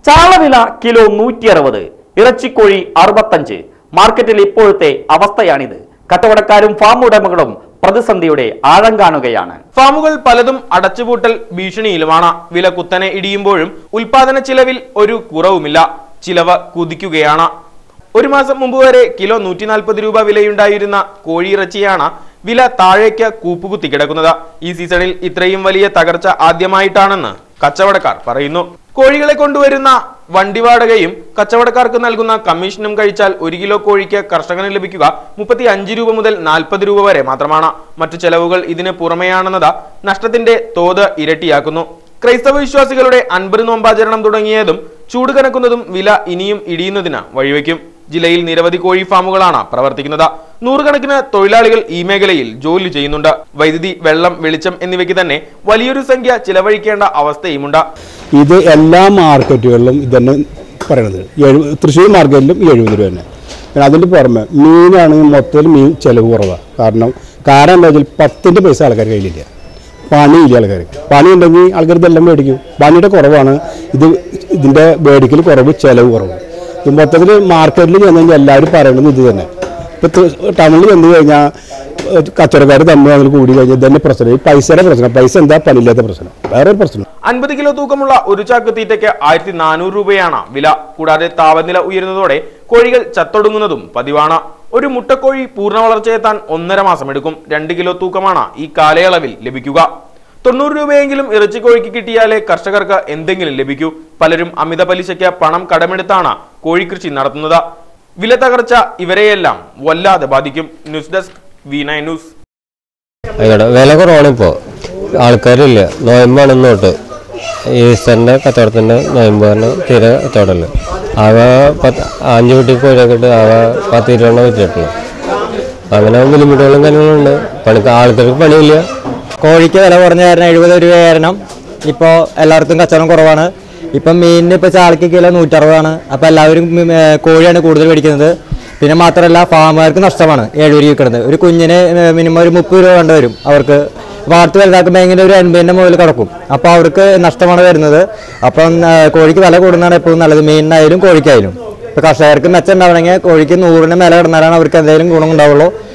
ചാളവില kilo നൂറ്റി അറുപത് ഇറച്ചിക്കോഴി അറുപത്തഞ്ച് മാർക്കറ്റിൽ ഇപ്പോഴത്തെ അവസ്ഥയാണിത് കച്ചവടക്കാരും ഫാം ഉടമകളും പ്രതിസന്ധിയുടെ ആഴം കാണുകയാണ് ഫാമുകൾ പലതും അടച്ചുപൂട്ടൽ ഭീഷണിയിലുമാണ് വില കുത്തനെ ഇടിയുമ്പോഴും ഉൽപാദന ചിലവിൽ ഒരു കുറവുമില്ല ചിലവ് കുതിക്കുകയാണ് ഒരു മാസം മുമ്പ് വരെ കിലോ നൂറ്റി നാൽപ്പത് രൂപ വിലയുണ്ടായിരുന്ന കോഴിയിറച്ചിയാണ് വില താഴേക്ക് കൂപ്പുകുത്തി കിടക്കുന്നത് ഈ സീസണിൽ ഇത്രയും വലിയ തകർച്ച ആദ്യമായിട്ടാണെന്ന് കച്ചവടക്കാർ പറയുന്നു കോഴികളെ കൊണ്ടുവരുന്ന വണ്ടി വാടകയും കച്ചവടക്കാർക്ക് നൽകുന്ന കമ്മീഷനും കഴിച്ചാൽ ഒരു കിലോ കോഴിക്ക് കർഷകന് ലഭിക്കുക മുപ്പത്തി അഞ്ച് രൂപ മുതൽ നാൽപ്പത് രൂപ വരെ മാത്രമാണ് മറ്റു ചെലവുകൾ ഇതിന് പുറമെയാണെന്നത് നഷ്ടത്തിന്റെ തോത് ഇരട്ടിയാക്കുന്നു ക്രൈസ്തവ വിശ്വാസികളുടെ അൻപത് നോമ്പാചരണം തുടങ്ങിയതും ചൂട് കനക്കുന്നതും വില ഇനിയും ഇടിയുന്നതിന് വഴിവെക്കും ജില്ലയിൽ നിരവധി കോഴി ഫാമുകളാണ് പ്രവർത്തിക്കുന്നത് നൂറുകണക്കിന് തൊഴിലാളികൾ ഈ മേഖലയിൽ ജോലി ചെയ്യുന്നുണ്ട് വൈദ്യുതി വെള്ളം വെളിച്ചം എന്നിവയ്ക്ക് തന്നെ വലിയൊരു സംഖ്യ ചിലവഴിക്കേണ്ട അവസ്ഥയുമുണ്ട് ഇത് എല്ലാ മാർക്കറ്റുകളിലും ഇതന്നെ പറയണത് എഴു തൃശ്ശൂർ മാർക്കറ്റിലും ഈ എഴുപത് രൂപ തന്നെ പിന്നെ അതിൻ്റെ പുറമെ മീനാണെങ്കിൽ മൊത്തത്തിൽ മീൻ ചിലവ് കുറവാണ് കാരണം കാരണം എന്താ വെച്ചാൽ പത്തിൻ്റെ പൈസ ആൾക്കാർ കയ്യിലില്ല പണിയില്ല ആൾക്കാർക്ക് പണി ഉണ്ടെങ്കിൽ ആൾക്കാർ ഇതെല്ലാം മേടിക്കും പണിയുടെ കുറവാണ് ഇത് ഇതിൻ്റെ മേടിക്കൽ കുറവ് ചിലവ് കുറവ് ഇത് മൊത്തത്തിൽ മാർക്കറ്റിൽ ചെന്ന് കഴിഞ്ഞാൽ എല്ലാവരും പറയണത് ഇത് തന്നെ ഇപ്പോൾ ടൗണിൽ ചെന്ന് കഴിഞ്ഞാൽ കച്ചവടക്കാർ തമ്മിൽ അതിൽ കൂടി കഴിഞ്ഞാൽ ഇതന്നെ പ്രശ്നം ഈ പൈസയുടെ പ്രശ്നം പൈസ എന്താ പണിയില്ലാത്ത പ്രശ്നം വേറെ ഒരു പ്രശ്നം അൻപത് കിലോ തൂക്കമുള്ള ഒരു ചാക്ക് തീറ്റയ്ക്ക് ആയിരത്തി നാനൂറ് രൂപയാണ് വില കൂടാതെ താപനില ഉയരുന്നതോടെ കോഴികൾ ചത്തൊടുങ്ങുന്നതും പതിവാണ് ഒരു മുട്ടക്കോഴി പൂർണ്ണ വളർച്ചയെത്താൻ ഒന്നര മാസം എടുക്കും രണ്ട് കിലോ തൂക്കമാണ് ഈ കാലയളവിൽ ലഭിക്കുക തൊണ്ണൂറ് രൂപയെങ്കിലും ഇറച്ചിക്കോഴിക്ക് കിട്ടിയാലേ കർഷകർക്ക് എന്തെങ്കിലും ലഭിക്കൂ പലരും അമിത പലിശയ്ക്ക് പണം കടമെടുത്താണ് കോഴിക്കൃഷി നടത്തുന്നത് വില തകർച്ച ഇവരെയെല്ലാം വല്ലാതെ ബാധിക്കും news desk V nine news ആയിക്കോട്ടെ വില കുറവാണ് ഇപ്പോൾ ആൾക്കാരില്ല നോയമ്പാണ് ഇന്നോട്ട് ഈസ്റ്ററിൻ്റെ കച്ചവടത്തിൻ്റെ നോയമ്പ് തന്നെ തീരെ കച്ചവടമല്ല ആകെ പത്ത് അഞ്ച് കുട്ടി കോഴിയൊക്കെ ഇട്ട് ആകെ പത്ത് ഇരുപതെണ്ണം വെച്ചിട്ടുള്ളൂ അങ്ങനെ ബുദ്ധിമുട്ടുകളും കാര്യങ്ങളുണ്ട് പണിക്ക് ആൾക്കാർക്ക് പണിയില്ല കോഴിക്ക് വില കുറഞ്ഞ കാരണം എഴുപത് രൂപ കാരണം ഇപ്പോൾ എല്ലായിടത്തും കച്ചവടം കുറവാണ് ഇപ്പം മീനിന് ഇപ്പോൾ ചാളക്ക് കിലോ നൂറ്ററുപതാണ് അപ്പോൾ എല്ലാവരും മി- ഏ, കോഴിയാണ് കൂടുതൽ മേടിക്കുന്നത് പിന്നെ മാത്രമല്ല ഫാമുകാർക്ക് നഷ്ടമാണ് എഴുപത് രൂപ കിടന്നത് ഒരു കുഞ്ഞിന് മിനിമം ഒരു മുപ്പത് രൂപ വേണ്ടി വരും അവർക്ക് വളർത്ത് വലുതാക്കുമ്പോൾ എങ്ങനെ ഒരു എൺപതിൻ്റെ മുകളിൽ കിടക്കും അപ്പോൾ അവർക്ക് നഷ്ടമാണ് വരുന്നത് അപ്പം ഏ, കോഴിക്ക് വില കൂടുന്നതാണ് എപ്പോഴും നല്ലത് മീനിനായാലും കോഴിക്കായാലും ഇപ്പോൾ കർഷകർക്ക് മെച്ചം ഉണ്ടാവണമെങ്കിൽ കോഴിക്ക് നൂറിന് മേലെ കിടന്നാലാണ് അവർക്ക് എന്തെങ്കിലും ഗുണം ഉണ്ടാവുള്ളൂ